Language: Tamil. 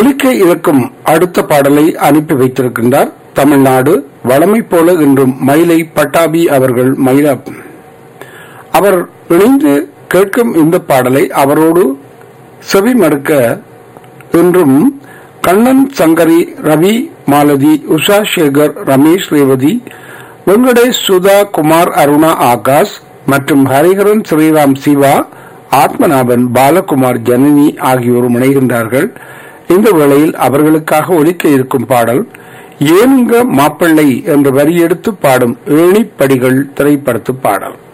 ஒலிக்க இருக்கும் அடுத்த பாடலை அனுப்பி வைத்திருக்கின்றார் தமிழ்நாடு வளமை போல இன்றும் மயிலை பட்டாபி அவர்கள் மயிலா அவர் இணைந்து கேட்கும் இந்த பாடலை அவரோடு செவி மறுக்க இன்றும் கண்ணன் சங்கரி ரவி மாலதி உஷா சேகர் ரமேஷ் ரேவதி வெங்கடேஷ் சுதா குமார் அருணா ஆகாஷ் மற்றும் ஹரிஹரன் ஸ்ரீராம் சிவா ஆத்மநாபன் பாலகுமார் ஜனனி ஆகியோரும் இணைகின்றார்கள் இந்த வேளையில் அவர்களுக்காக ஒலிக்க இருக்கும் பாடல் ஏனுங்க மாப்பிள்ளை என்ற வரியெடுத்து பாடும் ஏணிப்படிகள் திரைப்படத்து பாடல்